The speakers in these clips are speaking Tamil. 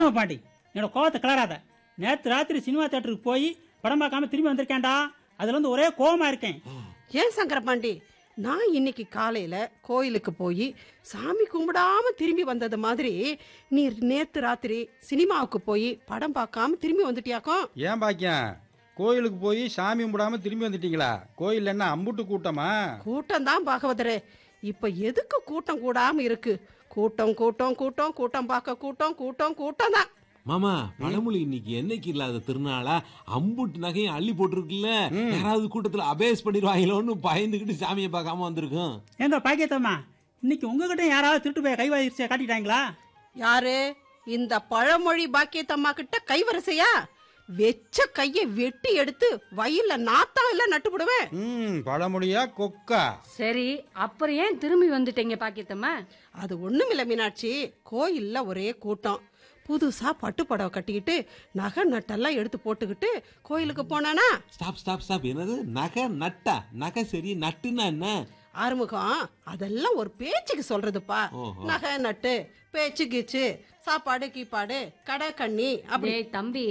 ஆமா பாண்டி என்னோட கோவத்தை கிளறாத நேத்து ராத்திரி சினிமா தேட்டருக்கு போய் படம் பார்க்காம திரும்பி வந்திருக்கேன்டா அதுல இருந்து ஒரே கோவமா இருக்கேன் ஏன் சங்கரபாண்டி நான் இன்னைக்கு காலையில கோயிலுக்கு போய் சாமி கும்பிடாம திரும்பி வந்தது மாதிரி நீ நேத்து ராத்திரி சினிமாவுக்கு போய் படம் பார்க்காம திரும்பி வந்துட்டியாக்கும் ஏன் பாக்கியம் கோயிலுக்கு போய் சாமி கும்பிடாம திரும்பி வந்துட்டீங்களா கோயில் என்ன அம்புட்டு கூட்டமா கூட்டம் தான் பாகவதரே இப்ப எதுக்கு கூட்டம் கூடாம இருக்கு கூட்டம் கூட்டம் கூட்டம் கூட்டம் பார்க்க கூட்டம் கூட்டம் கூட்டம் தான் மாமா பழமொழி இன்னைக்கு என்னைக்கு இல்லாத திருநாளா அம்புட்டு நகையும் அள்ளி போட்டிருக்குல்ல யாராவது கூட்டத்துல அபேஸ் பண்ணிடுவாங்களோன்னு பயந்துகிட்டு சாமியை பார்க்காம வந்திருக்கோம் ஏங்க பாக்கியத்தம்மா இன்னைக்கு உங்ககிட்ட யாராவது திருட்டு போய் கைவாதிரிச்சிய காட்டிட்டாங்களா யாரு இந்த பழமொழி பாக்கியத்தம்மா கிட்ட கைவரிசையா வெச்ச கைய வெட்டி எடுத்து வயல்ல நாத்தம் எல்லாம் நட்டுவிடுவேன் ம் பழமொழியா கொக்கா சரி அப்புறம் ஏன் திரும்பி வந்துட்டீங்க பாக்கியத்தம்மா அது ஒண்ணுமில்ல மீனாட்சி கோயில்ல ஒரே கூட்டம் புதுசா பட்டு புடவை கட்டிக்கிட்டு நகை நட்டெல்லாம் எடுத்து போட்டுக்கிட்டு கோயிலுக்கு போனானா ஸ்டாப் ஸ்டாப் ஸ்டாப் என்னது நகை நட்டா நகை சரி நட்டுன்னா என்ன ஆறுமுகம் அதெல்லாம் ஒரு பேச்சுக்கு சொல்றதுப்பா ஓஹோ. நகை நட்டு பேச்சு கீச்சு சாப்பாடு கீப்பாடு கடை கண்ணி அப்படி டேய் தம்பி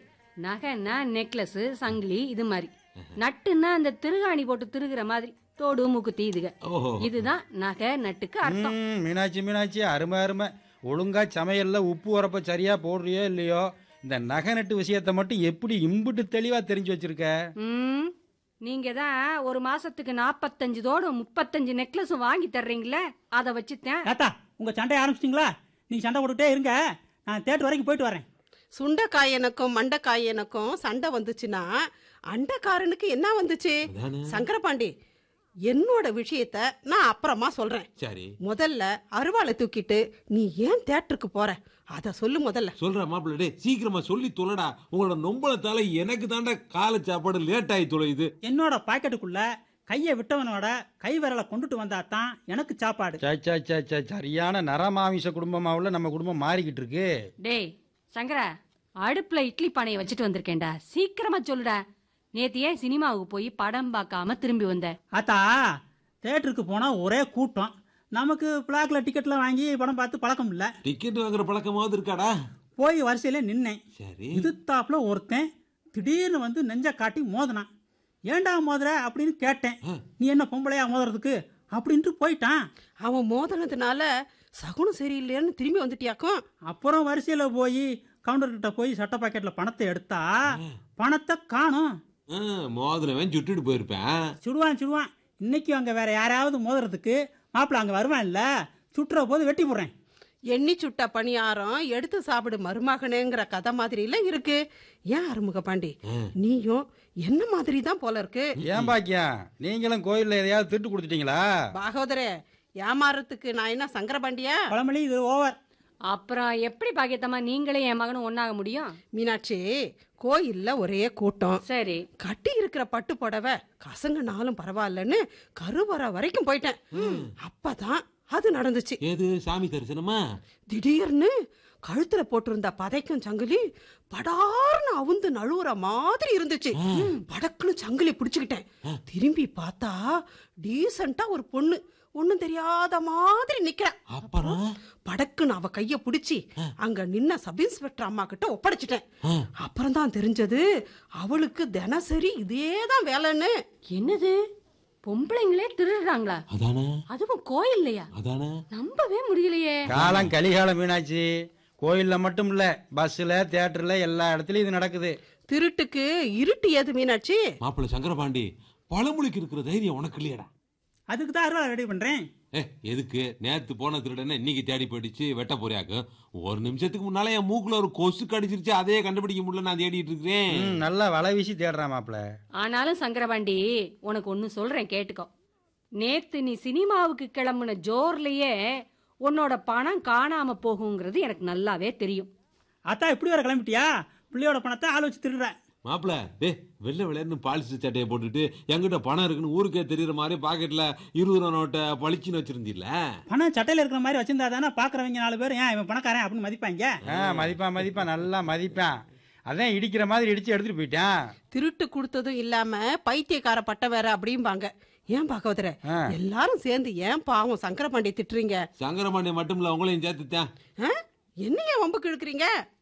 நகைன்னா நெக்லஸ் சங்கிலி இது மாதிரி நட்டுன்னா அந்த திருகாணி போட்டு திருகுற மாதிரி தோடு மூக்குத்தி இதுக ஓஹோ இதுதான் நகை நட்டுக்கு அர்த்தம் ம் மீனாட்சி மீனாட்சி அருமை அருமை ஒழுங்கா சமையல்ல உப்பு உரப்ப சரியா போடுறியோ இல்லையோ இந்த நகை நட்டு விஷயத்த மட்டும் எப்படி இம்புட்டு தெளிவா தெரிஞ்சு வச்சிருக்க ம் நீங்க தான் ஒரு மாசத்துக்கு நாற்பத்தஞ்சு தோடும் முப்பத்தஞ்சு நெக்லஸும் வாங்கி தர்றீங்களே அதை வச்சுத்தேன் ஏத்தா உங்க சண்டையை ஆரம்பிச்சிட்டீங்களா நீங்க சண்டை போட்டுட்டே இருங்க நான் தேட்டர் வரைக்கும் போயிட்டு வரேன் சுண்டைக்காயனுக்கும் மண்டைக்காயனுக்கும் சண்டை வந்துச்சுன்னா அண்டைக்காரனுக்கு என்ன வந்துச்சு அதானே. சங்கரபாண்டி என்னோட விஷயத்த நான் அப்புறமா சொல்றேன் சரி முதல்ல அருவாளை தூக்கிட்டு நீ ஏன் தேட்டருக்கு போற அத சொல்லு முதல்ல சொல்ற மாப்பிள்ள டேய் சீக்கிரமா சொல்லி தொலைடா உங்களோட நொம்பளத்தால எனக்கு தாண்டா காலை சாப்பாடு லேட் ஆகி தொலையுது என்னோட பாக்கெட்டுக்குள்ள கையை விட்டவனோட கை விரலை கொண்டுட்டு வந்தா தான் எனக்கு சாப்பாடு சே, சே, சே, சே, சரியான நரமாமிச குடும்பமாவுல நம்ம குடும்பம் மாறிக்கிட்டு இருக்கு டேய் சங்கரா அடுப்புல இட்லி பானையை வச்சுட்டு வந்திருக்கேன்டா சீக்கிரமா சொல்லுடா நேத்து ஏன் சினிமாவுக்கு போய் படம் பார்க்காம திரும்பி வந்த ஆத்தா தேட்டருக்கு போனா ஒரே கூட்டம் நமக்கு பிளாக்ல டிக்கெட்லாம் வாங்கி படம் பார்த்து பழக்கம் இல்ல டிக்கெட் வாங்குற பழக்கமாவது இருக்காடா போய் வரிசையில நின்னேன் சரி எதிர்த்தாப்புல ஒருத்தன் திடீர்னு வந்து நெஞ்ச காட்டி மோதினான் ஏன்டா மோதுற அப்படின்னு கேட்டேன் நீ என்ன பொம்பளையா மோதுறதுக்கு அப்படின்ட்டு போயிட்டான் அவன் மோதினதுனால சகுனம் சரியில்லைன்னு திரும்பி வந்துட்டியாக்கும் அப்புறம் வரிசையில போய் கவுண்டர் கிட்ட போய் சட்ட பாக்கெட்ல பணத்தை எடுத்தா பணத்தை காணும் ஆ, மோதிரவன் சுட்டுட்டு போயிருப்பேன் சுடுவான் சுடுவான் இன்னைக்கு அங்க வேற யாராவது மோதுறதுக்கு மாப்பிள்ள அங்க வருவான் இல்ல சுட்டுற போது வெட்டி போடுறேன் எண்ணி சுட்ட பணியாரம் எடுத்து சாப்பிடு மருமகனேங்கிற கதை மாதிரில இருக்கு ஏன் அருமுக பாண்டி நீயும் என்ன மாதிரி தான் போல இருக்கு ஏன் பாக்கியம் நீங்களும் கோயில்ல எதையாவது திட்டு கொடுத்துட்டீங்களா பாகவதரே ஏமாறத்துக்கு நான் என்ன சங்கரபாண்டியா பழமொழி இது ஓவர் அப்புறம் எப்படி பாக்கியத்தம்மா நீங்களே என் மகனும் ஒன்னாக முடியும் மீனாட்சி கோயில்ல ஒரே கூட்டம் சரி கட்டி இருக்கிற பட்டு புடவை கசங்குனாலும் பரவாயில்லன்னு கருவறை வரைக்கும் போயிட்டேன் அப்பதான் அது நடந்துச்சு ஏது சாமி தரிசனமா திடீர்னு கழுத்துல போட்டிருந்த பதைக்கும் சங்கிலி படார்னு அவுந்து நழுவுற மாதிரி இருந்துச்சு படக்குன்னு சங்கிலி பிடிச்சுக்கிட்டேன் திரும்பி பார்த்தா டீசெண்டா ஒரு பொண்ணு ஒண்ணும் தெரியாத மாதிரி நிக்கிறா அப்புறம் படக்குன்னு அவ கைய பிடிச்சி அங்க நின்ன சப் இன்ஸ்பெக்டர் அம்மா கிட்ட ஒப்படைச்சிட்டேன் அப்புறம் தான் தெரிஞ்சது அவளுக்கு தினசரி இதேதான் வேலைன்னு என்னது பொம்பளைங்களே திருடுறாங்களா அதானே அதுவும் கோயில்லையா அதானே நம்பவே முடியலையே காலம் கலிகாலம் மீனாட்சி கோயில்ல மட்டும் இல்ல பஸ்ல தியேட்டர்ல எல்லா இடத்துலயும் இது நடக்குது திருட்டுக்கு இருட்டு ஏது மீனாட்சி மாப்பிள்ள சங்கரபாண்டி பழமொழிக்கு இருக்கிற தைரியம் உனக்கு இல்லையாடா அதுக்கு தான் அருவா ரெடி பண்றேன் ஏ எதுக்கு நேத்து போன திருடனை இன்னைக்கு தேடி போயிடுச்சு வெட்ட போறியாக்கு ஒரு நிமிஷத்துக்கு முன்னால என் மூக்குல ஒரு கொசு கடிச்சிருச்சு அதையே கண்டுபிடிக்க முடியல நான் தேடிட்டு இருக்கிறேன் ம், நல்லா வலை வீசி தேடுறான் மாப்பிள ஆனாலும் சங்கரபாண்டி உனக்கு ஒன்னு சொல்றேன் கேட்டுக்கோ நேத்து நீ சினிமாவுக்கு கிளம்புன ஜோர்லயே உன்னோட பணம் காணாம போகுங்கிறது எனக்கு நல்லாவே தெரியும் அத்தா இப்படி வர கிளம்பிட்டியா பிள்ளையோட பணத்தை ஆள் வச்சு திருடுற மாப்பிள டே வெள்ளை வெள்ளைன்னு பாலிசி சட்டையை போட்டுட்டு என்கிட்ட பணம் இருக்குன்னு ஊருக்கே தெரியற மாதிரி பாக்கெட்ல இருபது ரூபா நோட்டை பளிச்சுன்னு வச்சிருந்தீல்ல பணம் சட்டையில இருக்கிற மாதிரி வச்சிருந்தா தானே பாக்குறவங்க நாலு பேர் ஏன் இவன் பணக்காரன் அப்படின்னு மதிப்பாங்க ஆ மதிப்பான் மதிப்பான் நல்லா மதிப்பான் அதான் இடிக்கிற மாதிரி இடிச்சு எடுத்துட்டு போயிட்டான் திருட்டு கொடுத்ததும் இல்லாம பைத்தியக்கார பட்ட வேற அப்படிம்பாங்க ஏன் பாகவதர ஆ. எல்லாரும் சேர்ந்து ஏன் பாவம் சங்கரபாண்டிய திட்டுறீங்க சங்கரபாண்டிய மட்டும் இல்ல உங்களையும் சேர்த்துட்டேன் ஆ? என்னைய வம்புக்கு இழுக்கிறீங்க